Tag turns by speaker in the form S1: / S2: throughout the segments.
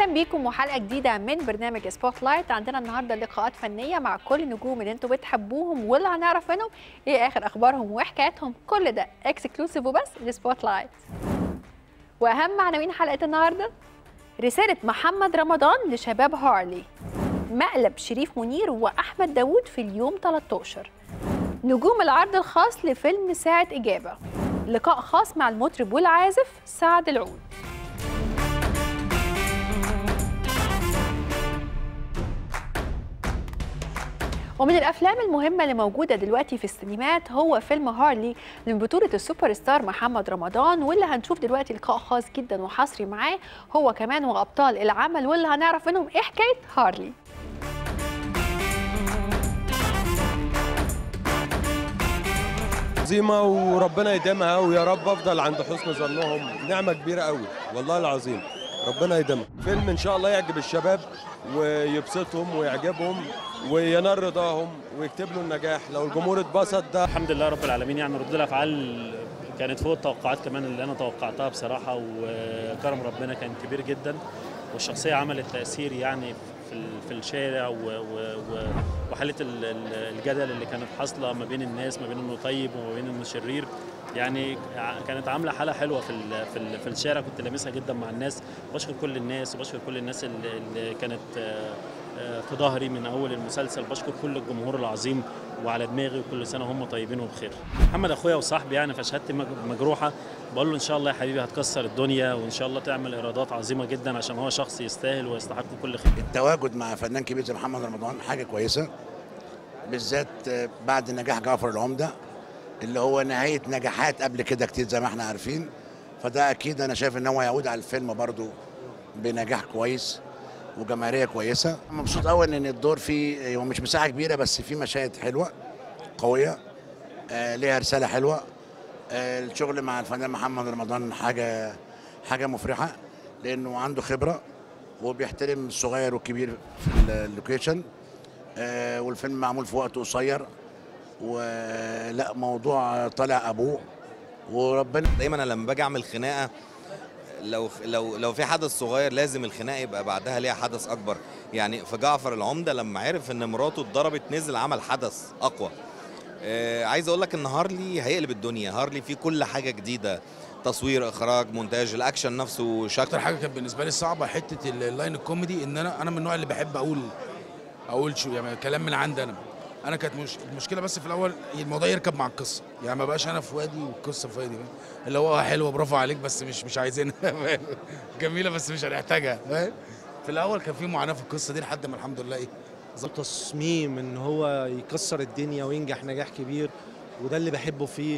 S1: اهلا بيكم وحلقه جديده من برنامج سبوت لايت عندنا النهارده لقاءات فنيه مع كل النجوم اللي انتوا بتحبوهم واللي هنعرف منهم ايه اخر اخبارهم وحكاياتهم كل ده اكسكلوسيف وبس لسبوت لايت واهم عناوين حلقه النهارده رساله محمد رمضان لشباب هارلي مقلب شريف منير واحمد داوود في اليوم 13 نجوم العرض الخاص لفيلم ساعه اجابه لقاء خاص مع المطرب والعازف سعد العود ومن الافلام المهمه اللي موجوده دلوقتي في السينمات هو فيلم هارلي من بطوله السوبر ستار محمد رمضان واللي هنشوف دلوقتي لقاء خاص جدا وحصري معاه هو كمان وابطال العمل واللي هنعرف منهم ايه حكايه هارلي
S2: عظيمة وربنا يديمها ويا رب افضل عند حسن ظنهم نعمة كبيرة قوي والله العظيم ربنا يديمها فيلم ان شاء الله يعجب الشباب ويبسطهم ويعجبهم وينال رضاهم ويكتب له النجاح لو الجمهور اتبسط ده
S3: الحمد لله رب العالمين يعني ردود الافعال كانت فوق التوقعات كمان اللي انا توقعتها بصراحه وكرم ربنا كان كبير جدا والشخصيه عملت تاثير يعني في ال- في الشارع و- و- و- وحاله ال- ال- الجدل اللي كانت حاصله ما بين الناس ما بين انه طيب وما بين انه شرير يعني ع- كانت عامله حاله حلوه في ال- في ال- في الشارع كنت لامسها جدا مع الناس بشكر كل الناس وبشكر كل الناس اللي اللي كانت آه، آه، في ظهري من اول المسلسل بشكر كل الجمهور العظيم وعلى دماغي وكل سنه هم طيبين وبخير محمد اخويا وصاحبي يعني فشهادتي مج- مجروحه بقول له ان شاء الله يا حبيبي هتكسر الدنيا وان شاء الله تعمل ايرادات عظيمه جدا عشان هو شخص يستاهل ويستحق كل خير
S4: التواجد مع فنان كبير زي محمد رمضان حاجه كويسه بالذات بعد نجاح جعفر العمده اللي هو نهايه نجاحات قبل كده كتير زي ما احنا عارفين فده اكيد انا شايف ان هو يعود على الفيلم برضو بنجاح كويس وجماهيريه كويسه مبسوط قوي ان الدور فيه هو مش مساحه كبيره بس فيه مشاهد حلوه قويه آه ليها رساله حلوه آه الشغل مع الفنان محمد رمضان حاجه حاجه مفرحه لانه عنده خبره وبيحترم الصغير والكبير في اللوكيشن آه والفيلم معمول في وقت قصير ولا موضوع طالع ابوه وربنا
S5: دايما انا لما باجي اعمل خناقه لو لو لو في حدث صغير لازم الخناقه يبقى بعدها ليها حدث اكبر يعني في جعفر العمده لما عرف ان مراته اتضربت نزل عمل حدث اقوى آه عايز اقول لك ان هارلي هيقلب الدنيا هارلي فيه كل حاجه جديده تصوير اخراج مونتاج الاكشن نفسه
S6: اكتر
S5: شكل
S6: حاجه كانت بالنسبه لي صعبه حته ال- اللاين الكوميدي ان انا انا من النوع اللي بحب اقول اقول شو يعني كلام من عندي انا انا كانت مش المشكله بس في الاول الموضوع يركب مع القصه يعني ما بقاش انا في وادي والقصه في وادي فاهم؟ اللي هو حلوه برافو عليك بس مش مش عايزينها فاهم؟ جميله بس مش هنحتاجها فاهم في الاول كان في معاناه في القصه دي لحد ما الحمد لله ايه
S7: تصميم ان هو يكسر الدنيا وينجح نجاح كبير وده اللي بحبه فيه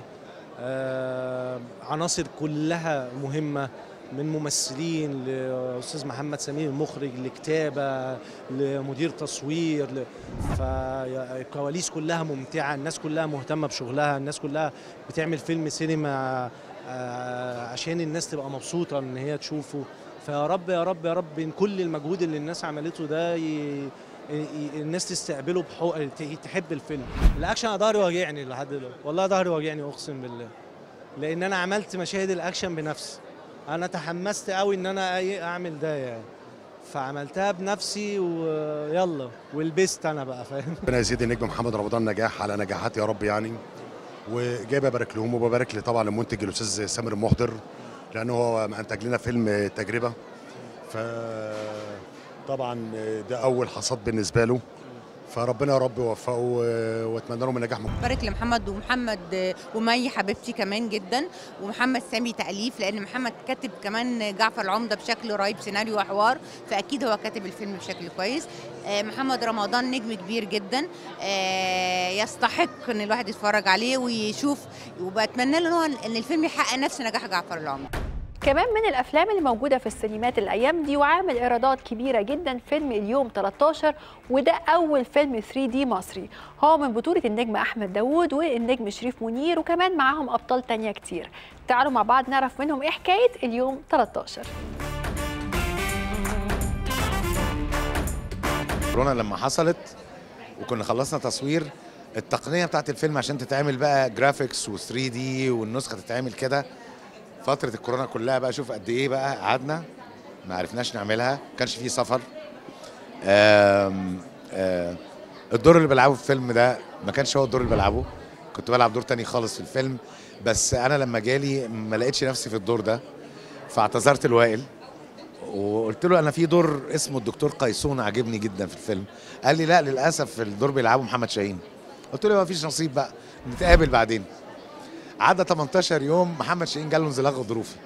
S7: آه عناصر كلها مهمه من ممثلين لاستاذ محمد سمير المخرج لكتابه لمدير تصوير ل... فالكواليس كلها ممتعه الناس كلها مهتمه بشغلها الناس كلها بتعمل فيلم سينما آه عشان الناس تبقى مبسوطه ان هي تشوفه فيا رب يا رب يا رب ان كل المجهود اللي الناس عملته ده ي... ي- الناس تستقبله بحق ت- تحب الفيلم الاكشن انا ظهري واجعني لحد دلوقتي والله ظهري واجعني اقسم بالله لان انا عملت مشاهد الاكشن بنفسي انا تحمست قوي ان انا أي- اعمل ده يعني فعملتها بنفسي ويلا ولبست انا بقى فاهم
S8: ربنا يزيد النجم محمد رمضان نجاح على نجاحات يا رب يعني وجاي ببارك لهم وببارك لي طبعا المنتج الاستاذ سامر المحضر لانه هو انتج لنا فيلم تجربه ف طبعا ده اول حصاد بالنسبه له فربنا يا رب يوفقه و- واتمنى لهم النجاح
S9: بارك لمحمد ومحمد ومي حبيبتي كمان جدا ومحمد سامي تأليف لأن محمد كاتب كمان جعفر العمدة بشكل رهيب سيناريو وحوار فأكيد هو كاتب الفيلم بشكل كويس آه، محمد رمضان نجم كبير جدا آه، يستحق إن الواحد يتفرج عليه ويشوف وبتمنى له إن هو إن الفيلم يحقق نفس نجاح جعفر العمدة
S1: كمان من الافلام اللي موجوده في السينمات الايام دي وعامل ايرادات كبيره جدا فيلم اليوم 13 وده اول فيلم 3 دي مصري هو من بطوله النجم احمد داوود والنجم شريف منير وكمان معاهم ابطال تانية كتير تعالوا مع بعض نعرف منهم ايه حكايه اليوم 13
S10: كورونا لما حصلت وكنا خلصنا تصوير التقنيه بتاعت الفيلم عشان تتعمل بقى جرافيكس و3 دي والنسخه تتعمل كده فتره الكورونا كلها بقى شوف قد ايه بقى قعدنا ما عرفناش نعملها ما كانش فيه سفر آم، آه، الدور اللي بلعبه في الفيلم ده ما كانش هو الدور اللي بلعبه كنت بلعب دور تاني خالص في الفيلم بس انا لما جالي ما لقيتش نفسي في الدور ده فاعتذرت لوائل وقلت له انا في دور اسمه الدكتور قيسون عاجبني جدا في الفيلم قال لي لا للاسف الدور بيلعبه محمد شاهين قلت له ما فيش نصيب بقى نتقابل بعدين عدى 18 يوم محمد شاهين جاله انزلاق غضروفي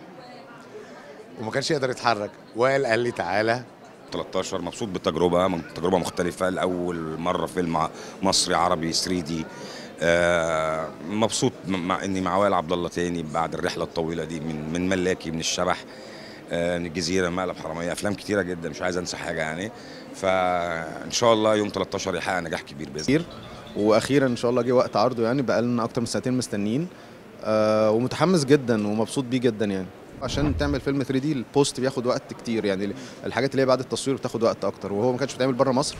S10: وما كانش يقدر يتحرك وائل قال لي تعالى
S11: 13 مبسوط بالتجربه من- تجربه مختلفه لاول مره فيلم مصري عربي 3 دي آه مبسوط م- مع اني مع وائل عبد الله تاني بعد الرحله الطويله دي من من ملاكي من الشبح آه من الجزيره مقلب حراميه افلام كتيره جدا مش عايز انسى حاجه يعني فان شاء الله يوم 13 يحقق نجاح كبير باذن
S12: كتير واخيرا ان شاء الله جه وقت عرضه يعني بقالنا اكتر من سنتين مستنيين آه ومتحمس جدا ومبسوط بيه جدا يعني عشان تعمل فيلم 3 دي البوست بياخد وقت كتير يعني الحاجات اللي هي بعد التصوير بتاخد وقت اكتر وهو ما كانش بيتعمل بره مصر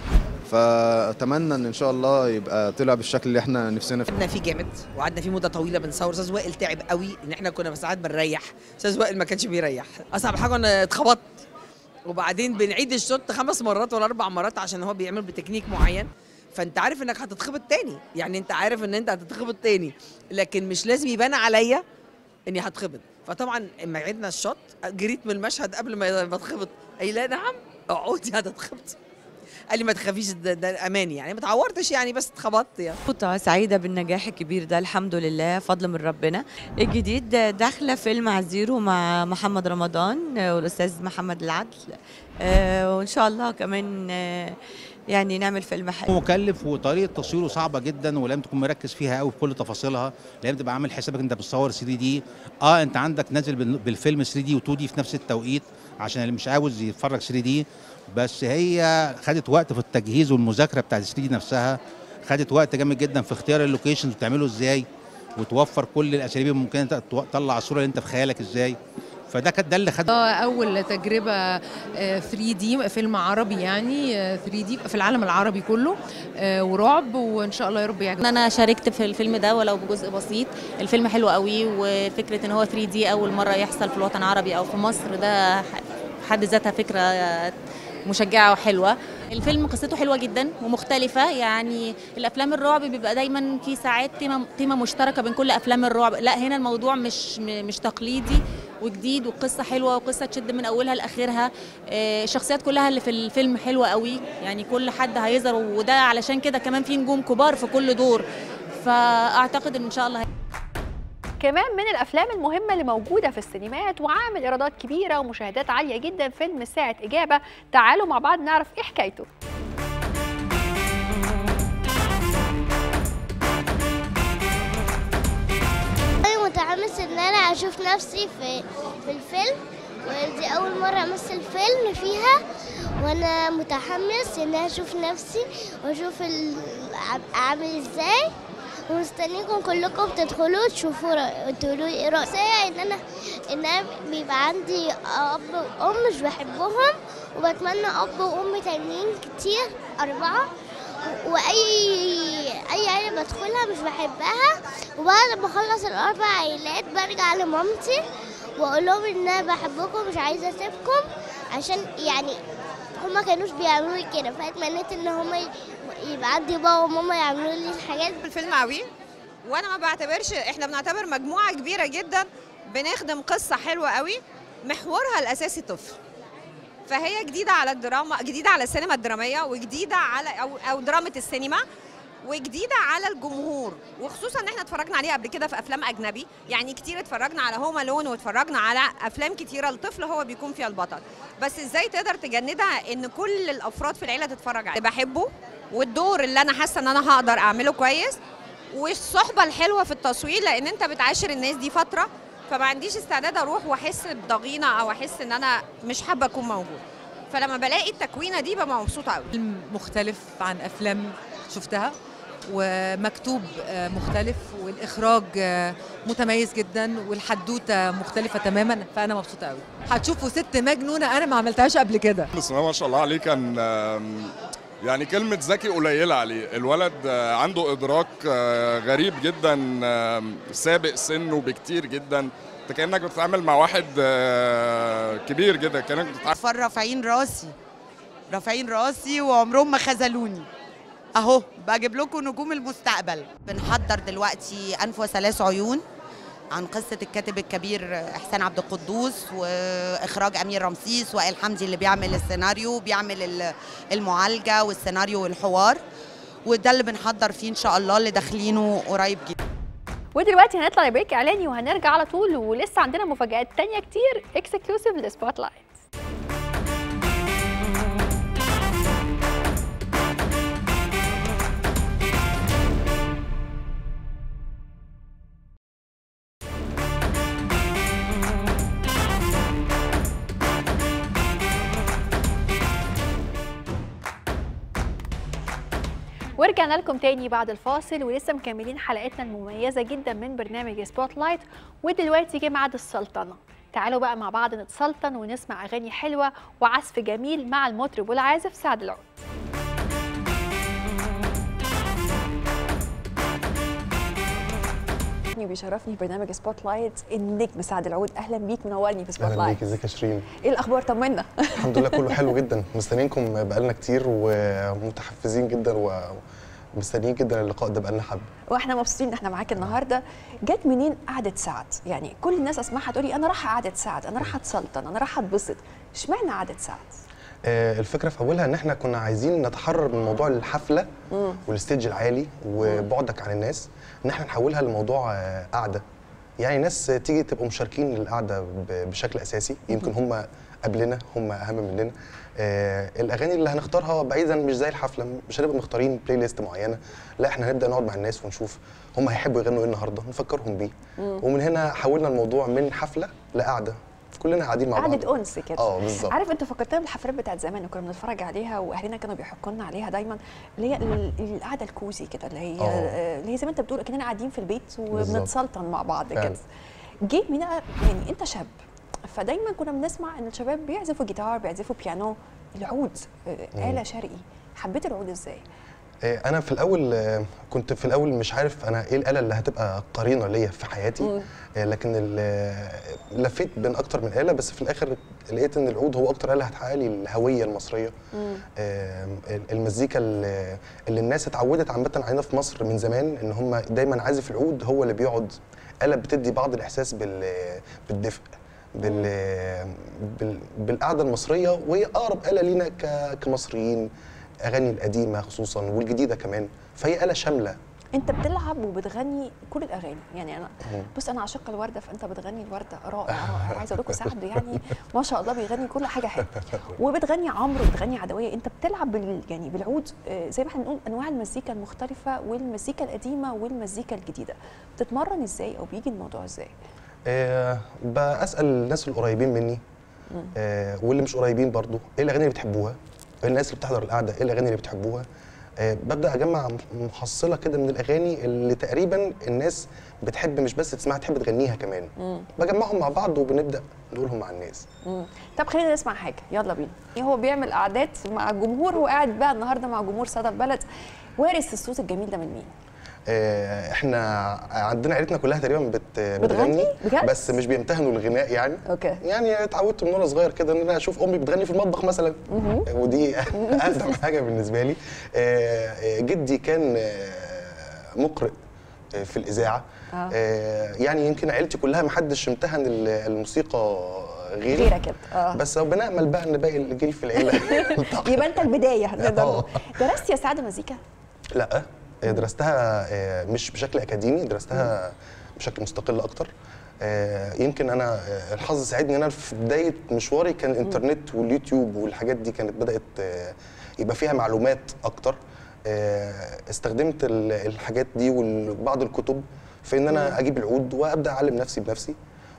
S12: فاتمنى ان ان شاء الله يبقى طلع بالشكل اللي احنا نفسنا فيه
S13: قعدنا فيه جامد وقعدنا فيه مده طويله بنصور استاذ وائل تعب قوي ان احنا كنا ساعات بنريح استاذ وائل ما كانش بيريح اصعب حاجه انا اتخبطت وبعدين بنعيد الشوط خمس مرات ولا اربع مرات عشان هو بيعمل بتكنيك معين فانت عارف انك هتتخبط تاني يعني انت عارف ان انت هتتخبط تاني لكن مش لازم يبان عليا اني هتخبط فطبعا اما عدنا الشوط جريت من المشهد قبل ما ما اتخبط قال لا نعم اقعدي هتتخبط قال لي ما تخافيش ده, ده امان يعني ما اتعورتش يعني بس اتخبطت يعني
S14: كنت سعيدة بالنجاح الكبير ده الحمد لله فضل من ربنا الجديد داخلة فيلم عزيرو مع محمد رمضان والأستاذ محمد العدل آه، وإن شاء الله كمان آه، يعني نعمل فيلم حلو
S15: مكلف وطريقه تصويره صعبه جدا ولازم تكون مركز فيها قوي بكل تفاصيلها لازم تبقى عامل حسابك انت بتصور 3 دي اه انت عندك نازل بال- بالفيلم 3 دي و2 دي في نفس التوقيت عشان اللي مش عاوز يتفرج 3 دي بس هي خدت وقت في التجهيز والمذاكره بتاعت 3 دي نفسها خدت وقت جامد جدا في اختيار اللوكيشنز وتعمله ازاي وتوفر كل الاساليب الممكنه انت تطلع الصوره اللي انت في خيالك ازاي فده كان ده اللي خد
S16: آه، اول تجربه آه، 3 دي فيلم عربي يعني آه، 3 دي في العالم العربي كله آه، ورعب وان شاء الله يا رب يعجبك
S17: انا شاركت في الفيلم ده ولو بجزء بسيط الفيلم حلو قوي وفكره ان هو 3 دي اول مره يحصل في الوطن العربي او في مصر ده ح- في حد ذاتها فكره مشجعه وحلوه الفيلم قصته حلوه جدا ومختلفه يعني الافلام الرعب بيبقى دايما في ساعات تيمه تيمه مشتركه بين كل افلام الرعب لا هنا الموضوع مش م- مش تقليدي وجديد وقصه حلوه وقصه تشد من اولها لاخرها آه، الشخصيات كلها اللي في الفيلم حلوه قوي يعني كل حد هيظهر وده علشان كده كمان في نجوم كبار في كل دور فاعتقد ان شاء الله
S1: كمان من الافلام المهمه اللي موجوده في السينمات وعامل ايرادات كبيره ومشاهدات عاليه جدا فيلم ساعه اجابه تعالوا مع بعض نعرف ايه حكايته
S18: أنا متحمس إن أنا أشوف نفسي في في الفيلم ودي أول مرة أمثل فيلم فيها وأنا متحمس إن أنا أشوف نفسي وأشوف ال- عم- عامل إزاي ومستنيكم كلكم تدخلوا تشوفوا رأ- تقولوا لي إيه رأيكم إن أنا إن أنا بيبقى عندي أب وأم مش بحبهم وبتمنى أب وأم تانيين كتير أربعة واي اي عيله بدخلها مش بحبها وبعد ما اخلص الاربع عيلات برجع لمامتي واقول لهم ان انا بحبكم مش عايزه اسيبكم عشان يعني هما كانوش بيعملوا لي كده فاتمنيت ان هما ي- يبقى عندي بابا وماما يعملوا لي الحاجات
S19: الفيلم قوي وانا ما بعتبرش احنا بنعتبر مجموعه كبيره جدا بنخدم قصه حلوه قوي محورها الاساسي طفل فهي جديده على الدراما جديده على السينما الدراميه وجديده على او او دراما السينما وجديده على الجمهور وخصوصا ان احنا اتفرجنا عليها قبل كده في افلام اجنبي يعني كتير اتفرجنا على هوم لون واتفرجنا على افلام كتيره الطفل هو بيكون فيها البطل بس ازاي تقدر تجندها ان كل الافراد في العيله تتفرج عليه بحبه والدور اللي انا حاسه ان انا هقدر اعمله كويس والصحبه الحلوه في التصوير لان انت بتعاشر الناس دي فتره فما عنديش استعداد اروح واحس بضغينه او احس ان انا مش حابه اكون موجود فلما بلاقي التكوينه دي ببقى مبسوطه قوي
S20: فيلم مختلف عن افلام شفتها ومكتوب آه، مختلف والاخراج آه، متميز جدا والحدوته مختلفه تماما فانا مبسوطه قوي هتشوفوا ست مجنونه انا ما عملتهاش قبل كده
S21: بسم الله ما شاء الله عليه كان آم، يعني كلمة ذكي قليلة عليه الولد آه، عنده إدراك آه، غريب جدا آه، سابق سنه بكتير جدا انت كأنك بتتعامل مع واحد آه، كبير جدا كأنك بتتعامل
S22: اطفال رافعين راسي رافعين راسي وعمرهم ما خذلوني اهو بجيب لكم نجوم المستقبل بنحضر دلوقتي انف وثلاث عيون عن قصة الكاتب الكبير إحسان عبد القدوس وإخراج أمير رمسيس وائل حمدي اللي بيعمل السيناريو بيعمل ال- المعالجة والسيناريو والحوار وده اللي بنحضر فيه إن شاء الله اللي داخلينه قريب جدا
S1: ودلوقتي هنطلع لبريك اعلاني وهنرجع على طول ولسه عندنا مفاجآت تانية كتير اكسكلوسيف لسبوت لايت ورجعنا لكم تاني بعد الفاصل ولسه مكملين حلقتنا المميزة جدا من برنامج سبوت لايت ودلوقتي جه ميعاد السلطنة تعالوا بقى مع بعض نتسلطن ونسمع أغاني حلوة وعزف جميل مع المطرب والعازف سعد العود بيشرفني في برنامج سبوت لايت النجم سعد العود اهلا بيك منورني في سبوت
S23: اهلا
S1: لايت
S23: بيك ازيك يا شيرين
S1: ايه الاخبار طمنا
S23: الحمد لله كله حلو جدا مستنيينكم بقالنا كتير ومتحفزين جدا ومستنيين جدا اللقاء ده بقالنا حبه
S1: واحنا مبسوطين ان احنا معاك النهارده جت منين قعده سعد يعني كل الناس اسمعها تقولي انا رايحه قعده سعد انا رايحه اتسلطن انا رايحه اتبسط اشمعنى قعده سعد
S23: آه، الفكره في اولها ان احنا كنا عايزين نتحرر من موضوع الحفله
S1: مم.
S23: والستيج العالي وبعدك عن الناس ان احنا نحولها لموضوع آه، قعده يعني ناس تيجي تبقوا مشاركين القعده ب- بشكل اساسي يمكن هم قبلنا هم اهم مننا آه الاغاني اللي هنختارها بعيدا مش زي الحفله مش هنبقى مختارين بلاي ليست معينه لا احنا هنبدا نقعد مع الناس ونشوف هم هيحبوا يغنوا ايه النهارده نفكرهم بيه
S1: مم.
S23: ومن هنا حولنا الموضوع من حفله لقعده كلنا قاعدين مع بعض
S1: قعده انس كده
S23: اه بالظبط
S1: عارف انت فكرتنا بالحفلات بتاعت زمان اللي كنا بنتفرج عليها واهلنا كانوا بيحكوا لنا عليها دايما اللي هي ال- القعده الكوزي كده اللي هي
S23: آه.
S1: اللي هي زي ما انت بتقول كاننا قاعدين في البيت
S23: بالظبط.
S1: وبنتسلطن مع بعض
S23: فعلا.
S1: كده جه من يعني انت شاب فدايما كنا بنسمع ان الشباب بيعزفوا جيتار بيعزفوا بيانو العود آه، آلة شرقي حبيت العود ازاي؟
S23: آه، انا في الاول آه، كنت في الاول مش عارف انا ايه الاله اللي هتبقى قرينه ليا في حياتي
S1: مم.
S23: آه، لكن ال- آه، لفيت بين اكتر من اله بس في الاخر لقيت ان العود هو اكتر اله هتحقق لي الهويه المصريه آه، المزيكا اللي اللي الناس اتعودت عامه علينا في مصر من زمان ان هم دايما عازف العود هو اللي بيقعد آلة بتدي بعض الإحساس بال بالدفء بال بال بالقعدة المصرية وهي أقرب آلة لينا ك- كمصريين أغاني القديمة خصوصا والجديدة كمان فهي آلة شاملة
S1: انت بتلعب وبتغني كل الاغاني يعني انا
S23: مم.
S1: بص انا عاشقه الورده فانت بتغني الورده رائع رائع عايزه اقول لكم سعد يعني ما شاء الله بيغني كل حاجه حلوه وبتغني عمرو وبتغني عدويه انت بتلعب بال يعني بالعود آه، زي ما احنا بنقول انواع المزيكا المختلفه والمزيكا القديمه والمزيكا الجديده بتتمرن ازاي او بيجي الموضوع ازاي
S23: آه، بسأل الناس القريبين مني
S1: مم.
S23: آه، واللي مش قريبين برضو ايه الاغاني اللي بتحبوها ايه الناس اللي بتحضر القعده ايه الاغاني اللي بتحبوها آه، ببدا اجمع محصله كده من الاغاني اللي تقريبا الناس بتحب مش بس تسمعها تحب تغنيها كمان
S1: مم.
S23: بجمعهم مع بعض وبنبدا نقولهم مع الناس
S1: مم. طب خلينا نسمع حاجه يلا بينا هو بيعمل قعدات مع الجمهور وقاعد بقى النهارده مع جمهور صدى البلد وارث الصوت الجميل ده من مين
S23: آه، احنا عندنا عيلتنا كلها تقريبا بت بتغني
S1: بجد؟
S23: بس مش بيمتهنوا الغناء يعني
S1: اوكي
S23: يعني اتعودت من وانا صغير كده ان انا اشوف امي بتغني في المطبخ مثلا
S1: مهم.
S23: ودي اقدم حاجه بالنسبه لي آه، آه، جدي كان آه، مقرئ آه، في الاذاعه
S1: آه.
S23: آه، يعني يمكن عيلتي كلها ما حدش امتهن ال- الموسيقى غيري
S1: غيرك انت اه
S23: بس بنامل بقى ان باقي الجيل في العيله
S1: يبقى انت البدايه نقدر
S23: آه.
S1: نقول. درست يا سعد مزيكا
S23: لا آه، درستها آه، مش بشكل اكاديمي درستها بشكل مستقل اكتر آه، يمكن انا آه، الحظ ساعدني ان انا في بدايه مشواري كان الانترنت واليوتيوب والحاجات دي كانت بدات آه، يبقى فيها معلومات اكتر آه، استخدمت ال- الحاجات دي وبعض الكتب في ان انا اجيب العود وابدا اعلم نفسي بنفسي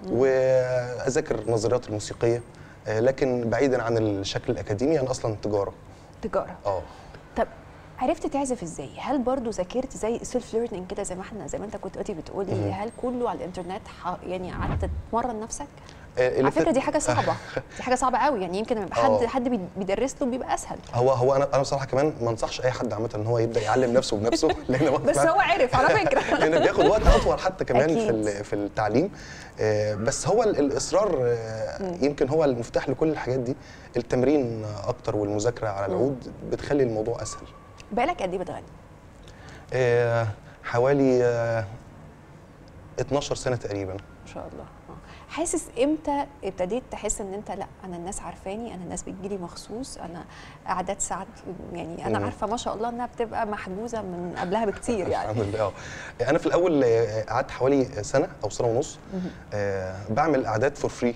S23: واذاكر النظريات الموسيقيه آه، لكن بعيدا عن الشكل الاكاديمي انا اصلا تجاره
S1: تجاره
S23: اه
S1: طب عرفت تعزف ازاي؟ هل برضو ذاكرت زي سيلف ليرنينج كده زي ما احنا زي ما انت كنت دلوقتي بتقولي
S23: مهم.
S1: هل كله على الانترنت ح- يعني قعدت تتمرن نفسك؟
S23: آه،
S1: على
S23: اللي
S1: فكره
S23: في-
S1: دي حاجه صعبه دي حاجه صعبه قوي يعني يمكن لما حد
S23: آه.
S1: حد بي- بيدرس له بيبقى اسهل
S23: هو هو انا انا بصراحه كمان ما انصحش اي حد عامه ان هو يبدا يعلم نفسه بنفسه لان
S1: بس هو عرف على فكره
S23: لان بياخد وقت اطول حتى كمان في
S1: أكيد.
S23: ال- في التعليم آه، بس هو ال- الاصرار آه، يمكن هو المفتاح لكل الحاجات دي التمرين اكتر والمذاكره على العود بتخلي الموضوع اسهل
S1: بقالك قد ايه بتغني؟
S23: آه، حوالي آه، 12 سنه تقريبا
S1: ما شاء الله آه. حاسس امتى ابتديت تحس ان انت لا انا الناس عارفاني انا الناس بتجيلي مخصوص انا اعداد ساعات يعني انا
S23: مم.
S1: عارفه ما شاء الله انها بتبقى محجوزه من قبلها بكتير يعني
S23: الحمد لله اه انا في الاول آه، قعدت حوالي سنه او سنه ونص
S1: مهم.
S23: آه، بعمل اعداد فور فري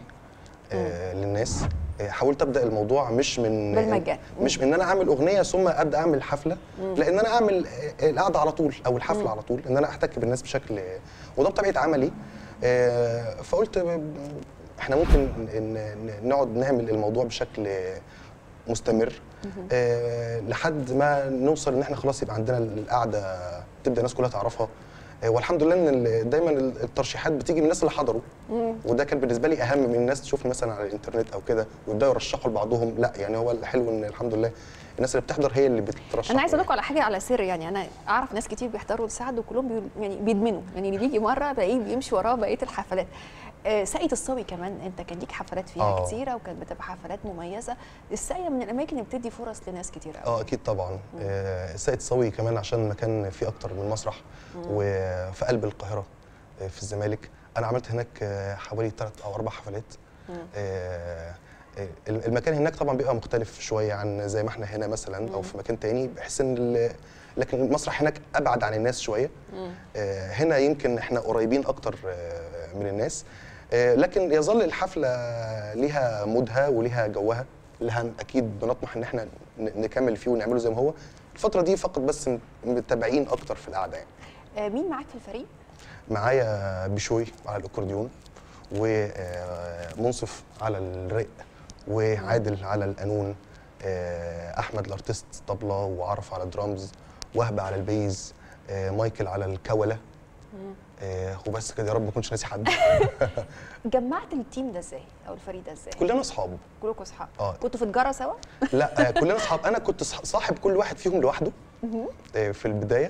S23: للناس آه، حاولت ابدا الموضوع مش من
S1: بالمجان.
S23: مش من ان انا اعمل اغنيه ثم ابدا اعمل حفله
S1: مم.
S23: لان انا اعمل آه، القعده على طول او الحفله
S1: مم.
S23: على طول ان انا احتك بالناس بشكل وده بطبيعه عملي آه، فقلت ب- احنا ممكن ن- ن- نقعد نعمل الموضوع بشكل مستمر آه، لحد ما نوصل ان احنا خلاص يبقى عندنا القعده تبدا الناس كلها تعرفها آه، والحمد لله ان ال- دايما الترشيحات بتيجي من الناس اللي حضروا
S1: مم.
S23: وده كان بالنسبه لي اهم من الناس تشوفني مثلا على الانترنت او كده ويبداوا يرشحوا لبعضهم لا يعني هو الحلو ان الحمد لله الناس اللي بتحضر هي اللي بترشح
S1: انا عايزه اقول لكم على حاجه على سر يعني انا اعرف ناس كتير بيحضروا السعد وكلهم بيقول يعني بيدمنوا يعني اللي بيجي مره بلاقيه بيمشي وراه بقيه الحفلات آه، ساقية الصاوي كمان انت كان ليك حفلات فيها
S23: آه.
S1: كتيره وكانت بتبقى حفلات مميزه الساقية من الاماكن اللي بتدي فرص لناس كتير قوي
S23: اه اكيد طبعا آه، ساقية صاوي كمان عشان مكان فيه اكتر من مسرح
S1: مم.
S23: وفي قلب القاهره آه، في الزمالك انا عملت هناك آه، حوالي ثلاث او اربع حفلات
S1: مم.
S23: آه، آه، المكان هناك طبعا بيبقى مختلف شويه عن زي ما احنا هنا مثلا او في مكان تاني بحيث ان ال- لكن المسرح هناك ابعد عن الناس شويه آه، هنا يمكن احنا قريبين اكتر آه، من الناس آه، لكن يظل الحفله ليها مودها وليها جوها اللي هن اكيد بنطمح ان احنا ن- نكمل فيه ونعمله زي ما هو الفتره دي فقط بس م- متابعين اكتر في القعده يعني
S1: آه، مين معاك في الفريق؟
S23: معايا بشوي على الاكورديون ومنصف على الرق وعادل على القانون آه، احمد الارتست طبله وعرف على الدرامز وهبه على البيز آه، مايكل على الكوله آه، وبس كده يا رب ما اكونش ناسي حد
S1: جمعت التيم ده ازاي او الفريق ده ازاي؟
S23: كلنا اصحاب
S1: كلكم اصحاب
S23: اه
S1: كنتوا في تجاره سوا؟
S23: لا آه، كلنا اصحاب انا كنت صح- صاحب كل واحد فيهم لوحده
S1: مهم.
S23: آه، في البدايه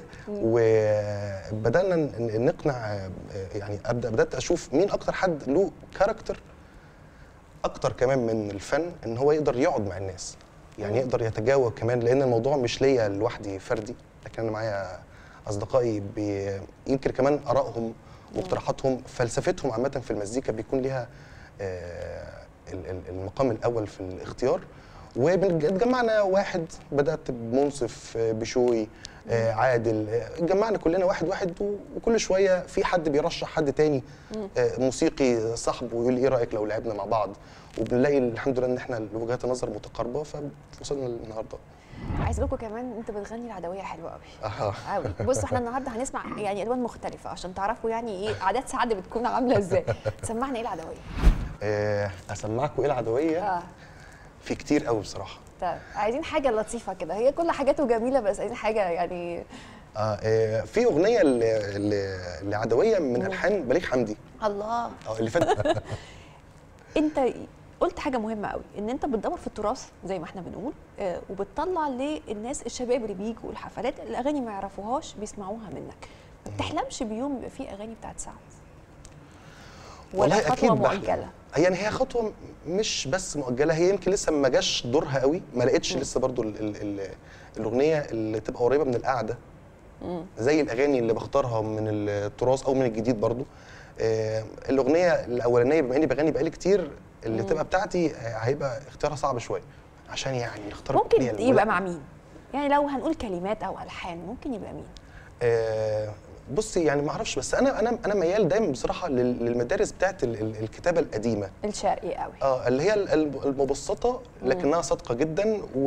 S23: وبدانا ن- ن- نقنع آه، يعني ابدا بدات اشوف مين اكتر حد له كاركتر اكتر كمان من الفن ان هو يقدر يقعد مع الناس يعني يقدر يتجاوب كمان لان الموضوع مش ليا لوحدي فردي لكن انا معايا اصدقائي بي يمكن كمان ارائهم واقتراحاتهم فلسفتهم عامه في المزيكا بيكون ليها آه، ال- ال- المقام الاول في الاختيار واتجمعنا واحد بدات بمنصف آه، بشوي آه، عادل آه، اتجمعنا كلنا واحد واحد و- وكل شويه في حد بيرشح حد تاني آه، موسيقي صاحبه ويقول لي ايه رايك لو لعبنا مع بعض وبنلاقي الحمد لله ان احنا وجهات النظر متقاربه فوصلنا للنهارده
S1: عايز لكم كمان انت بتغني العدويه حلوه قوي
S23: اها
S1: قوي بص احنا النهارده هنسمع يعني الوان مختلفه عشان تعرفوا يعني ايه عادات سعد بتكون عامله ازاي سمعنا ايه العدويه
S23: آه، اسمعكم ايه العدويه
S1: اه
S23: في كتير قوي بصراحه
S1: طيب عايزين حاجه لطيفه كده هي كل حاجاته جميله بس عايزين حاجه يعني
S23: آه آه، في اغنيه ل- ل- لعدويه من الحان بليغ حمدي
S1: الله
S23: اه اللي فات
S1: انت قلت حاجه مهمه قوي ان انت بتدور في التراث زي ما احنا بنقول آه، وبتطلع للناس الشباب اللي بيجوا الحفلات الاغاني ما يعرفوهاش بيسمعوها منك ما بتحلمش بيوم يبقى في اغاني بتاعت سعد ولا
S23: والله
S1: خطوه
S23: أكيد بحلم.
S1: مؤجله
S23: يعني هي خطوه مش بس مؤجله هي يمكن لسه ما جاش دورها قوي ما لقيتش لسه برضو ال ال ال الاغنيه اللي تبقى قريبه من القعده
S1: مم.
S23: زي الاغاني اللي بختارها من التراث او من الجديد برضو آه الاغنيه الاولانيه بما اني بغني بقالي كتير اللي
S1: مم.
S23: تبقى بتاعتي آه، هيبقى اختيارها صعب شويه عشان يعني نختار
S1: ممكن
S23: الأغنية
S1: يبقى
S23: الأولى.
S1: مع مين يعني لو هنقول كلمات او الحان ممكن يبقى مين
S23: آه، بصي يعني ما اعرفش بس انا انا انا ميال دايما بصراحه لل- للمدارس بتاعت ال- ال- الكتابه القديمه
S1: الشرقي قوي
S23: اه اللي هي ال- ال- المبسطه لكنها صادقه جدا و...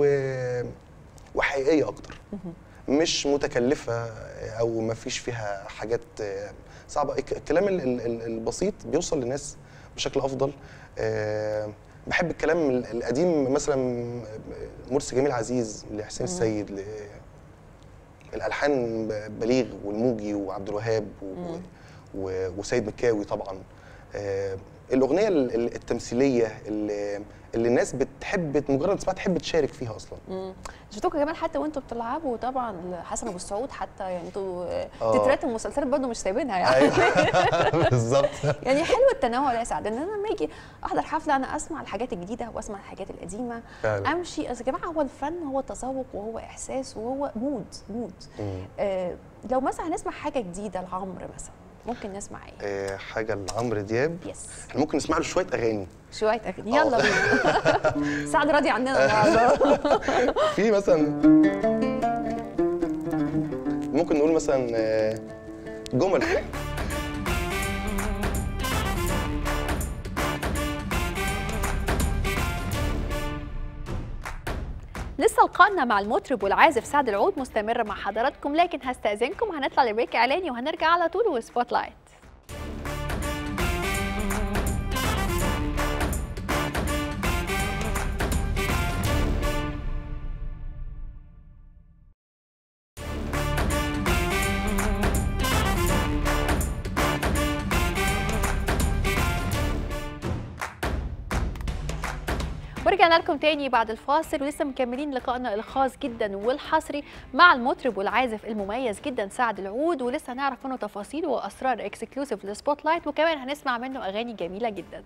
S23: وحقيقيه اكتر مش متكلفه او ما فيش فيها حاجات آه، صعبه الك- الكلام ال- ال- ال- البسيط بيوصل للناس بشكل افضل آه، بحب الكلام ال- القديم مثلا مرسي جميل عزيز لحسين
S1: مم.
S23: السيد ل... الالحان ب- بليغ والموجي وعبد الوهاب و... و... وسيد مكاوي طبعا آه، الاغنيه ال- ال- التمثيليه اللي, اللي الناس بتحب مجرد تسمعها تحب تشارك فيها اصلا
S1: مم. شفتوكوا كمان حتى وانتوا بتلعبوا طبعا حسن ابو السعود حتى يعني انتوا
S23: آه.
S1: تترات المسلسلات برضه مش سايبينها يعني
S23: ايوه بالظبط
S1: يعني حلو التنوع يا سعد ان انا لما اجي احضر حفله انا اسمع الحاجات الجديده واسمع الحاجات القديمه
S23: فعلا.
S1: امشي اصل يا جماعه هو الفن هو تذوق وهو احساس وهو مود مود آه لو مثلا هنسمع حاجه جديده لعمرو مثلا ممكن نسمع ايه
S23: آه، حاجه لعمرو دياب
S1: يس
S23: احنا ممكن نسمع له شويه اغاني
S1: شويه اغاني يلا بينا سعد راضي عننا النهارده
S23: في مثلا ممكن نقول مثلا آه، جمل
S1: لسه لقائنا مع المطرب والعازف سعد العود مستمر مع حضراتكم لكن هستأذنكم هنطلع لبريك اعلاني وهنرجع على طول وسبوت لايت ورجعنا لكم تاني بعد الفاصل ولسه مكملين لقائنا الخاص جدا والحصري مع المطرب والعازف المميز جدا سعد العود ولسه هنعرف منه تفاصيل واسرار اكسكلوسيف لسبوت لايت وكمان هنسمع منه اغاني جميله جدا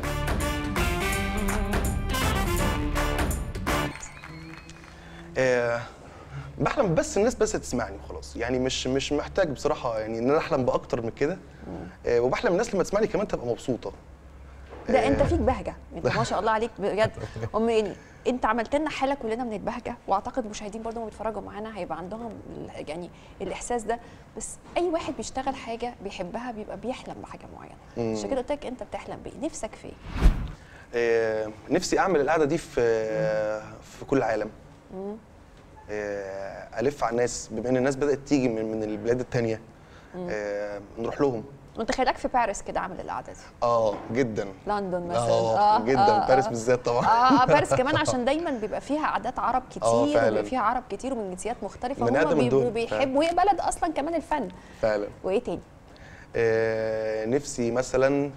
S23: آه، بحلم بس الناس بس تسمعني وخلاص يعني مش مش محتاج بصراحه يعني ان انا احلم باكتر من كده آه، وبحلم الناس لما تسمعني كمان تبقى مبسوطه
S1: ده انت فيك بهجه انت ما شاء الله عليك بجد هم يعني انت عملت لنا حاله كلنا من البهجه واعتقد المشاهدين برضه لما بيتفرجوا معانا هيبقى عندهم ال- يعني الاحساس ده بس اي واحد بيشتغل حاجه بيحبها بيبقى بيحلم بحاجه معينه
S23: مم.
S1: عشان كده قلت لك انت بتحلم بايه نفسك في ايه
S23: آه، نفسي اعمل القعده دي في في كل العالم
S1: مم.
S23: آه، الف على الناس بما ان الناس بدات تيجي من من البلاد التانية
S1: مم.
S23: آه، نروح لهم
S1: وانت خليك في باريس كده عامل القعده دي
S23: اه جدا
S1: لندن مثلا
S23: اه جدا باريس بالذات طبعا
S1: اه آه، باريس كمان عشان دايما بيبقى فيها عادات عرب كتير
S23: فعلاً.
S1: وبيبقى فيها عرب كتير ومن جنسيات مختلفه
S23: من
S1: هم
S23: أقدم
S1: بيبقوا
S23: الدول،
S1: بيحبوا وهي بلد اصلا كمان الفن
S23: فعلا
S1: وايه تاني
S23: آه، نفسي مثلا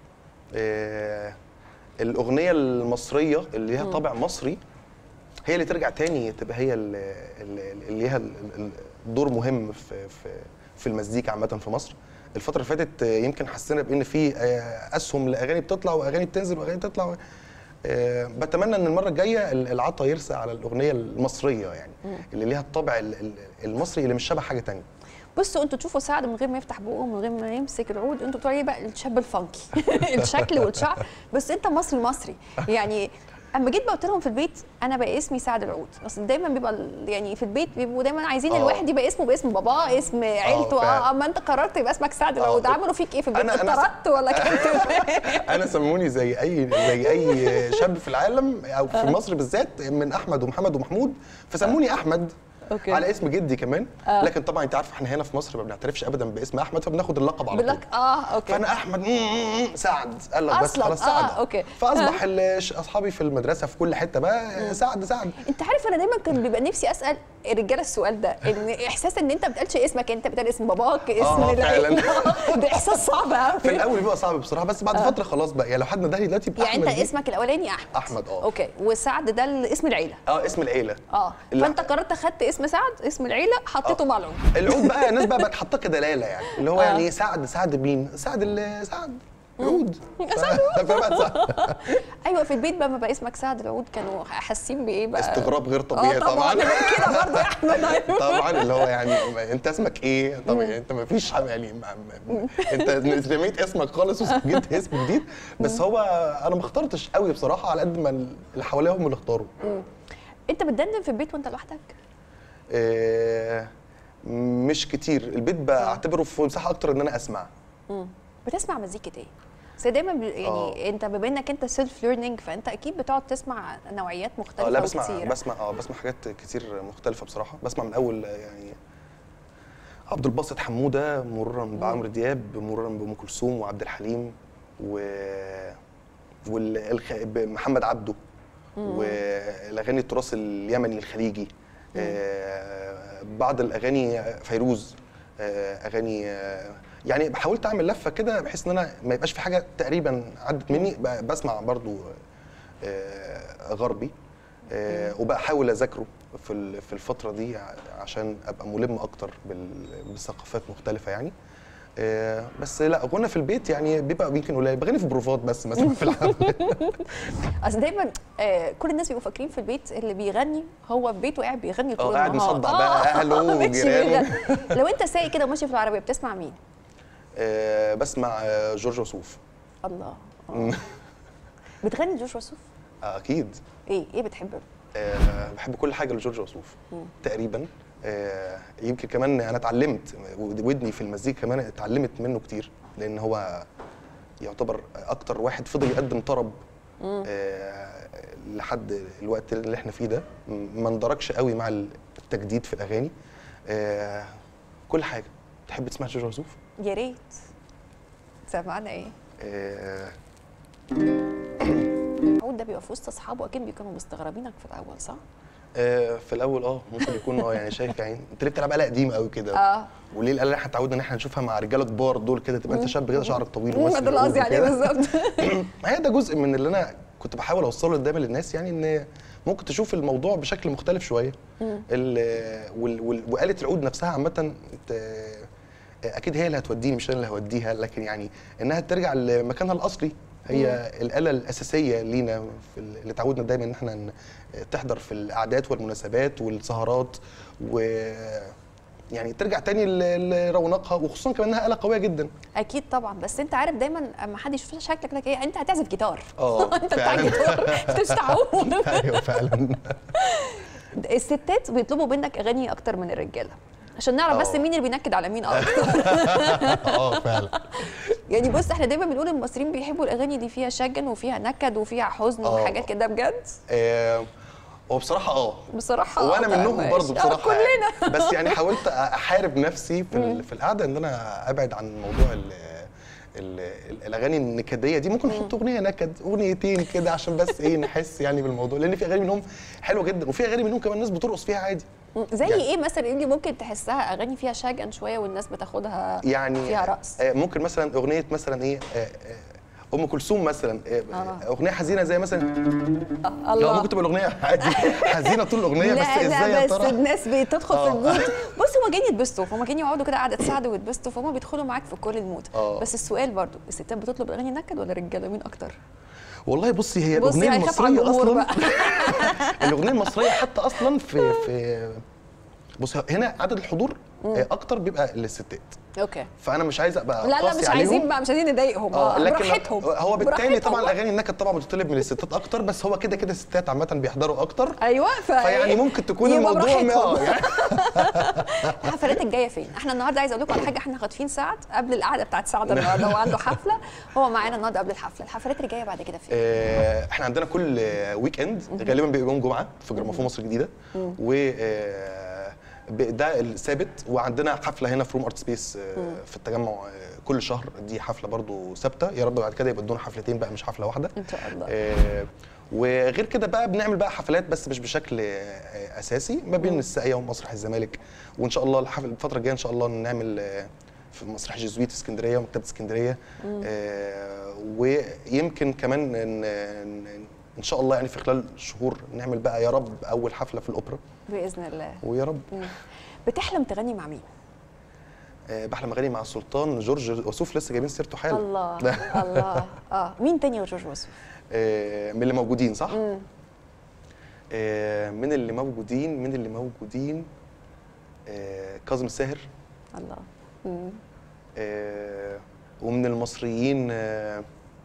S23: آه، الاغنيه المصريه اللي ليها
S1: مم.
S23: طابع مصري هي اللي ترجع تاني تبقى هي ال- ال- اللي ليها ال- ال- دور مهم في في في المزيكا عامه في مصر الفتره اللي فاتت آه، يمكن حسينا بان في آه، اسهم لاغاني بتطلع واغاني بتنزل واغاني بتطلع آه، بتمنى ان المره الجايه ال- العطا يرسى على الاغنيه المصريه يعني
S1: مم.
S23: اللي ليها الطابع ال- ال- المصري اللي مش شبه حاجه تانية
S1: بصوا انتوا تشوفوا سعد من غير ما يفتح بقه من غير ما يمسك العود انتوا بتقولوا ايه بقى الشاب الفانكي الشكل والشعر بس انت مصري مصري يعني اما جيت بقى قلت لهم في البيت انا بقى اسمي سعد العود اصل دايما بيبقى ال- يعني في البيت بيبقوا دايما عايزين
S23: آه.
S1: الواحد يبقى اسمه باسم باباه اسم عيلته
S23: فعلا.
S1: اه اما انت قررت يبقى اسمك سعد العود
S23: آه.
S1: عملوا فيك ايه في البيت
S23: أنا- أنا-
S1: اتطردت ولا كنت
S23: انا سموني زي اي زي اي شاب في العالم او في مصر بالذات من احمد ومحمد ومحمود فسموني احمد
S1: أوكي.
S23: على اسم جدي كمان
S1: آه.
S23: لكن طبعا انت عارف احنا هنا في مصر ما بنعترفش ابدا باسم احمد فبناخد اللقب على طول
S1: بالك اه اوكي
S23: فانا احمد مم، مم، مم، سعد قال لك بس
S1: أصلاً،
S23: خلاص
S1: آه،
S23: سعد
S1: أوكي.
S23: فاصبح ال- ش- اصحابي في المدرسه في كل حته بقى سعد سعد
S1: انت عارف انا دايما كان بيبقى نفسي اسال الرجاله السؤال ده ان احساس ان انت ما بتقالش اسمك انت بتقال اسم باباك اسم
S23: آه،
S1: العيلة.
S23: فعلاً.
S1: ده احساس صعب قوي
S23: في الاول بيبقى صعب بصراحه بس بعد
S1: آه.
S23: فتره خلاص بقى يعني لو حد ندهني دلوقتي
S1: يعني
S23: باحمد
S1: انت
S23: دي-
S1: اسمك الاولاني احمد
S23: احمد اه
S1: اوكي وسعد ده ال- اسم العيله
S23: اه اسم العيله
S1: اه
S23: لا.
S1: فانت قررت اخدت اسم سعد اسم العيله حطيته مع العود
S23: العود بقى الناس بقى بقت حاطاه كدلاله يعني اللي هو
S1: آه.
S23: يعني سعد سعد مين؟ سعد ال- سعد العود فبقت سعد
S1: ايوه في البيت بقى ما بقى اسمك سعد العود كانوا حاسين بايه بقى
S23: استغراب غير طبيعي
S1: آه
S23: طبعا
S1: غير كده برضه يا احمد أيوة.
S23: طبعا اللي هو يعني ما- انت اسمك ايه؟ طب انت ما فيش حاجة يعني ما ما انت رميت اسمك خالص وجبت اسم جديد بس هو انا ما اخترتش قوي بصراحه على قد ما اللي حواليا هم اللي اختاروا
S1: مم. انت بتدندن في البيت وانت لوحدك
S23: آه، مش كتير البيت بعتبره في مساحه اكتر ان انا اسمع
S1: مم. بتسمع مزيكه ايه بس دايما بي- يعني
S23: آه.
S1: انت بما انك انت سيلف ليرنينج فانت اكيد بتقعد تسمع نوعيات مختلفه
S23: اه لا بسمع
S1: وكتيرة.
S23: بسمع اه بسمع حاجات كتير مختلفه بصراحه بسمع من اول آه، يعني عبد الباسط حموده مرورا بعمرو دياب مرورا بام كلثوم وعبد الحليم و والخ... محمد عبده
S2: مم.
S23: والاغاني التراث اليمني الخليجي آه بعض الاغاني فيروز آه اغاني آه يعني حاولت اعمل لفه كده بحيث ان انا ما يبقاش في حاجه تقريبا عدت مني ب- بسمع برضو آه، غربي آه، وبحاول اذاكره في ال- في الفتره دي ع- عشان ابقى ملم اكتر بال- بثقافات مختلفه يعني آه، بس لا غنى في البيت يعني بيبقى يمكن قليل بغني في بروفات بس مثلا في الحفله
S1: اصل دايما آه كل الناس بيبقوا فاكرين في البيت اللي بيغني هو في بيته قاعد بيغني طول
S23: قاعد
S1: النهار
S23: مصدع بقى أهله
S1: ماشي
S23: وجيرانه.
S1: بيغني. لو انت سايق كده وماشي في العربيه بتسمع مين؟
S23: آه، بسمع آه، جورج وسوف
S1: الله بتغني جورج وسوف؟
S23: آه، اكيد
S1: ايه ايه بتحب له؟
S23: آه، بحب كل حاجه لجورج وسوف
S1: مم.
S23: تقريبا آه، يمكن كمان انا اتعلمت ودني في المزيكا كمان اتعلمت منه كتير لان هو يعتبر اكتر واحد فضل يقدم طرب
S1: مم.
S23: آه، لحد الوقت اللي احنا فيه ده م- ما اندركش قوي مع التجديد في الاغاني آه، كل حاجه تحب تسمع جورج وسوف
S1: يا ريت سمعنا ايه؟
S23: آه،
S1: عود ده بيبقى في وسط اصحابه اكيد بيكونوا مستغربينك في الاول صح؟
S23: آه، في الاول اه ممكن يكون اه يعني شايف يعني انت ليه بتلعب آلة قديمه قوي كده
S1: اه
S23: وليه الآلة اللي احنا اتعودنا ان احنا نشوفها مع رجاله كبار دول كده تبقى انت
S1: مم.
S23: شاب كده شعرك طويل
S1: مم،
S23: وماسك
S1: ده اللي قصدي
S23: العود
S1: عليه
S23: وكده.
S1: بالظبط
S23: ما هي ده جزء من اللي انا كنت بحاول اوصله قدام للناس يعني ان ممكن تشوف الموضوع بشكل مختلف شويه
S1: مم.
S23: ال- وال- وال- وآلة العود نفسها عامه ت- اكيد هي اللي هتوديني مش انا اللي هوديها لكن يعني انها ترجع لمكانها الاصلي هي الآلة الأساسية لينا في ال- اللي تعودنا دايما إن احنا ن- تحضر في الأعداد والمناسبات والسهرات و يعني ترجع تاني ل- لرونقها وخصوصا كمان إنها آلة قوية جدا
S1: اكيد طبعا بس انت عارف دايما اما حد يشوف شكلك لك ايه انت هتعزف جيتار
S23: اه
S1: انت بتاع
S23: فعلا
S1: جيتار انت مش تعود
S23: ايوه فعلا
S1: الستات بيطلبوا منك اغاني اكتر من الرجاله عشان نعرف بس
S23: اه.
S1: مين اللي بينكد على مين اكتر
S23: اه فعلا
S1: يعني بص احنا دايما بنقول المصريين بيحبوا الاغاني اللي فيها شجن وفيها نكد وفيها حزن
S23: اه.
S1: وحاجات كده بجد
S23: آه، هو بصراحة اه
S1: بصراحه
S23: وانا
S1: آه،
S23: منهم
S1: ماشي.
S23: برضو
S1: آه،
S23: بصراحه
S1: كلنا
S23: بس يعني حاولت احارب نفسي في
S1: مم.
S23: ال- في القعده ان انا ابعد عن موضوع ال ال ال الاغاني النكديه دي ممكن نحط اغنيه نكد اغنيتين كده عشان بس ايه نحس يعني بالموضوع لان في اغاني منهم حلوه جدا وفي اغاني منهم كمان الناس بترقص فيها عادي
S1: زي
S23: يعني-
S1: ايه مثلا اللي ممكن تحسها اغاني فيها شجن شويه والناس بتاخدها
S23: يعني
S1: فيها رقص
S23: آه، ممكن مثلا اغنيه مثلا ايه آه، آه، ام كلثوم مثلا آه،
S1: آه.
S23: اغنيه حزينه زي مثلا لا
S1: الله
S23: ممكن تبقى الاغنيه عادي حزينه طول الاغنيه بس
S1: لا
S23: ازاي
S1: لا
S23: يا
S1: بس
S23: ترى
S1: الناس بتدخل في
S23: آه.
S1: المود بص هما جايين يتبسطوا فهم جايين يقعدوا كده قاعده تساعدوا ويتبسطوا فهم بيدخلوا معاك في كل المود
S23: آه.
S1: بس السؤال برضو الستات بتطلب اغاني نكد ولا الرجاله مين اكتر؟
S23: والله بصي هي
S1: بصي
S23: الاغنيه
S1: هيخاف على
S23: المصريه
S1: الجمهور
S23: اصلا
S1: بقى
S23: الاغنيه المصريه حتى اصلا في في بص هنا عدد الحضور آه، اكتر بيبقى للستات
S1: اوكي
S23: فانا مش عايز ابقى
S1: لا لا
S23: قاسي
S1: مش
S23: عليهم.
S1: عايزين بقى مش عايزين نضايقهم
S23: اه
S1: اه
S23: لكن
S1: براحتهم
S23: هو بالتالي
S1: براحتهم.
S23: طبعا الاغاني النكد طبعا بتطلب من الستات اكتر بس هو كده كده الستات عامه بيحضروا اكتر
S1: ايوه ف...
S23: فيعني ممكن تكون
S1: يبقى
S23: الموضوع
S1: براحتهم.
S23: اه يعني
S1: الحفلات الجايه فين؟ احنا النهارده عايزه اقول لكم على حاجه احنا خاطفين سعد قبل القعده بتاعت سعد النهارده هو عنده حفله هو معانا النهارده قبل الحفله الحفلات اللي جايه بعد كده فين؟
S23: آه، احنا عندنا كل آه، ويك اند غالبا بيبقى يوم جمعه في جراموفون مصر الجديده
S1: مم.
S23: و آه، ب- ده الثابت وعندنا حفله هنا في روم ارت سبيس آه،
S1: مم.
S23: في التجمع آه، كل شهر دي حفله برضو ثابته يا رب بعد كده يبقى ادونا حفلتين بقى مش حفله واحده
S1: ان شاء الله
S23: آه، وغير كده بقى بنعمل بقى حفلات بس مش بشكل آه، اساسي ما بين الساقيه ومسرح الزمالك وان شاء الله الحفل الفتره الجايه ان شاء الله نعمل آه، في مسرح جيزويت اسكندريه ومكتبه اسكندريه
S1: مم.
S23: آه، ويمكن كمان ان ان إن شاء الله يعني في خلال شهور نعمل بقى يا رب اول حفله في الاوبرا
S1: باذن الله
S23: ويا رب
S1: مم. بتحلم تغني مع مين؟
S23: آه، بحلم اغني مع السلطان جورج وسوف لسه جايبين سيرته حالا
S1: الله الله اه مين تاني غير جورج وسوف؟
S23: آه، من اللي موجودين صح؟
S1: مم.
S23: آه، من اللي موجودين من اللي موجودين آه، كاظم الساهر
S1: الله مم.
S23: آه، ومن المصريين آه،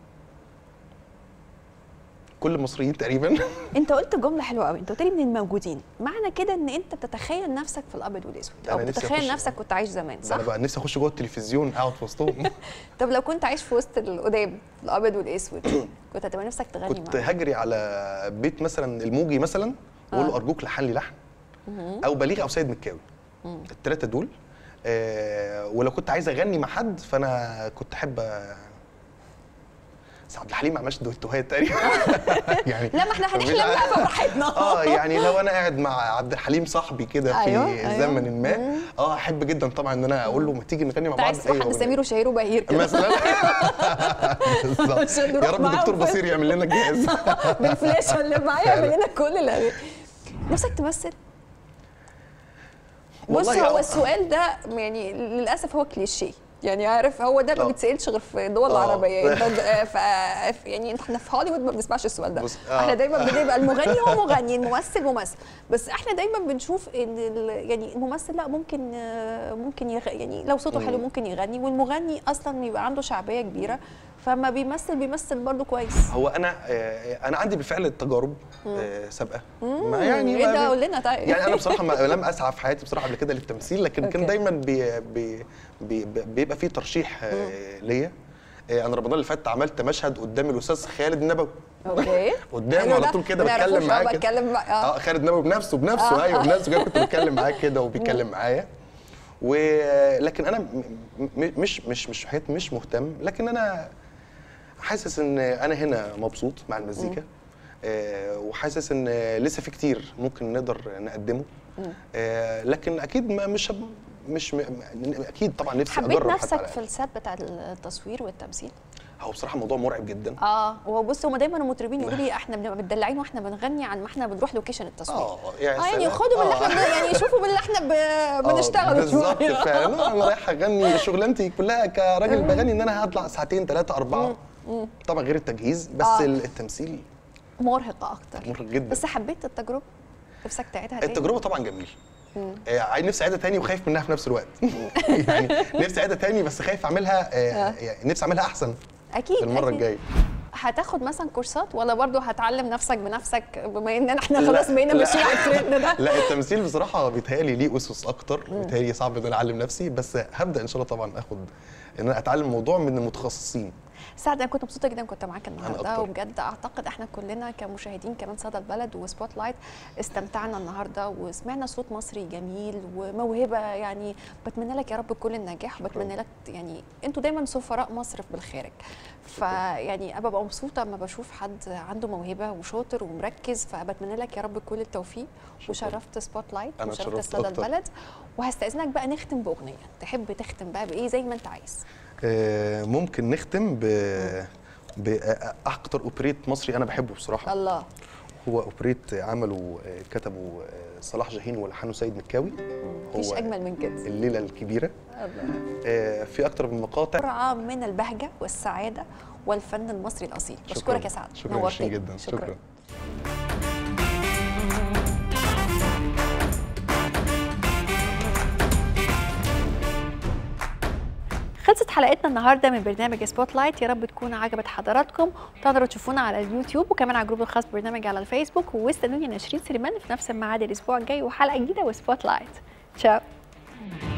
S23: كل المصريين تقريبا
S1: انت قلت جمله حلوه قوي انت قلت لي من الموجودين معنى كده ان انت بتتخيل نفسك في الابيض والاسود او
S23: أنا نفسي
S1: بتتخيل
S23: أخش-
S1: نفسك كنت عايش زمان
S23: ده
S1: صح
S23: انا بقى نفسي اخش جوه التلفزيون اقعد في وسطهم
S1: طب لو كنت عايش في وسط القدام الابيض والاسود كنت هتبقى نفسك تغني
S23: كنت
S1: معاه
S23: هجري على بيت مثلا الموجي مثلا واقول له
S1: آه.
S23: ارجوك لحن لي لحن
S1: مهم.
S23: او بليغ او سيد مكاوي
S1: مم.
S23: الثلاثه دول آه ولو كنت عايز اغني مع حد فانا كنت احب آه، بس عبد الحليم ما عملش دويتوهات تقريبا يعني
S1: لا ما احنا
S23: مش
S1: هنحلم بقى
S23: عارف.
S1: براحتنا
S23: اه يعني لو انا قاعد مع عبد الحليم صاحبي كده في
S1: أيوة، أيوة.
S23: زمن ما
S1: مم.
S23: اه احب جدا طبعا ان انا اقول له ما تيجي نغني مع
S1: انت
S23: بعض
S1: عايز تروح عند
S23: أغنية.
S1: سمير وشهير وبهير كده
S23: مثلا بالظبط
S1: عشان نروح
S23: يا رب
S1: معاهم
S23: دكتور
S1: فاهم؟
S23: بصير يعمل لنا الجهاز
S1: بالفلاشه اللي معايا
S23: فعلا.
S1: يعمل لنا كل الاغاني نفسك تمثل بص
S23: والله
S1: هو
S23: آه.
S1: السؤال ده يعني للاسف هو كليشيه يعني عارف هو ده ما
S23: آه.
S1: بيتسالش غير في الدول
S23: آه.
S1: العربيه انت د- ف... ف- يعني احنا في هوليوود ما بنسمعش السؤال ده
S23: بص، آه.
S1: احنا دايما بنبقى المغني هو مغني الممثل ممثل بس احنا دايما بنشوف ان ال... يعني الممثل لا ممكن آه، ممكن يغ... يعني لو صوته حلو
S23: مم.
S1: ممكن يغني والمغني اصلا يبقى عنده شعبيه كبيره فما بيمثل بيمثل برضه كويس
S23: هو انا آه، انا عندي بالفعل تجارب آه، سابقه
S1: مم.
S23: ما يعني
S1: ايه
S23: ما-
S1: ده قول لنا طيب
S23: يعني انا بصراحه ما لم اسعى في حياتي بصراحه قبل كده للتمثيل لكن كان
S1: أوكي.
S23: دايما بي بي بي بيبقى في ترشيح آه، ليا آه، انا رمضان اللي فات عملت مشهد قدام الاستاذ خالد النبوي
S1: اوكي
S23: قدامه
S1: حلو
S23: على
S1: ده.
S23: طول كده
S1: ما
S23: بتكلم
S1: نعرفوش،
S23: معاه
S1: اه
S23: كده
S1: بتكلم بقى اه
S23: اه خالد نبوي بنفسه بنفسه
S1: آه.
S23: ايوه بنفسه كده كنت بتكلم معاه كده وبيتكلم معايا ولكن انا م- م- مش مش مش حيث مش مهتم لكن انا حاسس ان انا هنا مبسوط مع المزيكا آه وحاسس ان لسه في كتير ممكن نقدر نقدمه آه لكن اكيد ما مش هب- مش م- اكيد طبعا نفسي
S1: حبيت
S23: اجرب حتى
S1: نفسك
S23: على
S1: في السات بتاع التصوير والتمثيل
S23: هو بصراحه موضوع مرعب جدا
S1: اه هو بص هم دايما المطربين يقولوا لي احنا بنبقى متدلعين واحنا بنغني عن ما احنا بنروح لوكيشن التصوير
S23: اه يا
S1: اه يعني
S23: سلام.
S1: خدوا باللي
S23: آه.
S1: احنا بن- يعني شوفوا باللي احنا ب...
S23: آه،
S1: بنشتغل
S23: بالظبط
S1: شوية.
S23: فعلا انا رايح اغني شغلانتي كلها كراجل بغني ان انا هطلع ساعتين ثلاثه اربعه
S1: مم.
S23: طبعا غير التجهيز بس
S1: آه.
S23: التمثيل
S1: مرهقه اكتر
S23: مرهق جدا
S1: بس حبيت التجربه نفسك تعيدها تاني
S23: التجربه طبعا جميل
S1: مم.
S23: آه، عايز نفسي اعيدها تاني وخايف منها في نفس الوقت يعني نفسي اعيدها تاني بس خايف اعملها آه، يعني نفسي اعملها احسن
S1: اكيد
S23: في المره
S1: أكيد.
S23: الجايه
S1: هتاخد مثلا كورسات ولا برضو هتعلم نفسك بنفسك بما اننا احنا
S23: لا،
S1: خلاص بقينا
S23: لا.
S1: ماشيين على الترند ده
S23: لا التمثيل بصراحه بيتهيألي ليه اسس اكتر بيتهيألي صعب ان انا اعلم نفسي بس هبدا ان شاء الله طبعا اخد ان انا اتعلم الموضوع من المتخصصين
S1: سعد انا كنت مبسوطه جدا كنت معاك النهارده
S23: أكتر.
S1: وبجد اعتقد احنا كلنا كمشاهدين كمان صدى البلد وسبوت لايت استمتعنا النهارده وسمعنا صوت مصري جميل وموهبه يعني بتمنى لك يا رب كل النجاح وبتمنى لك يعني انتوا دايما سفراء مصر بالخارج فيعني انا ببقى مبسوطه لما بشوف حد عنده موهبه وشاطر ومركز فبتمنى لك يا رب كل التوفيق وشرفت سبوت لايت
S23: أنا
S1: وشرفت
S23: اتشرفت
S1: صدى
S23: أكتر.
S1: البلد وهستاذنك بقى نختم باغنيه تحب تختم بقى بايه زي ما انت عايز
S23: آه، ممكن نختم ب باكتر اوبريت مصري انا بحبه بصراحه
S1: الله
S23: هو اوبريت عمله آه، كتبه آه، صلاح جاهين ولحنه سيد مكاوي
S1: مفيش اجمل من كده
S23: الليله الكبيره
S1: الله
S23: آه، في اكتر من مقاطع
S1: جرعة من البهجة والسعادة والفن المصري الأصيل
S23: شكراً.
S1: بشكرك يا سعد
S23: شكرا
S1: نورتني.
S23: جدا شكرا
S1: خلصت حلقتنا النهارده من برنامج سبوت لايت يا رب تكون عجبت حضراتكم تقدروا تشوفونا على اليوتيوب وكمان على الجروب الخاص برنامج على الفيسبوك واستنوني نشرين سليمان في نفس الميعاد الاسبوع الجاي وحلقه جديده وسبوت لايت تشاو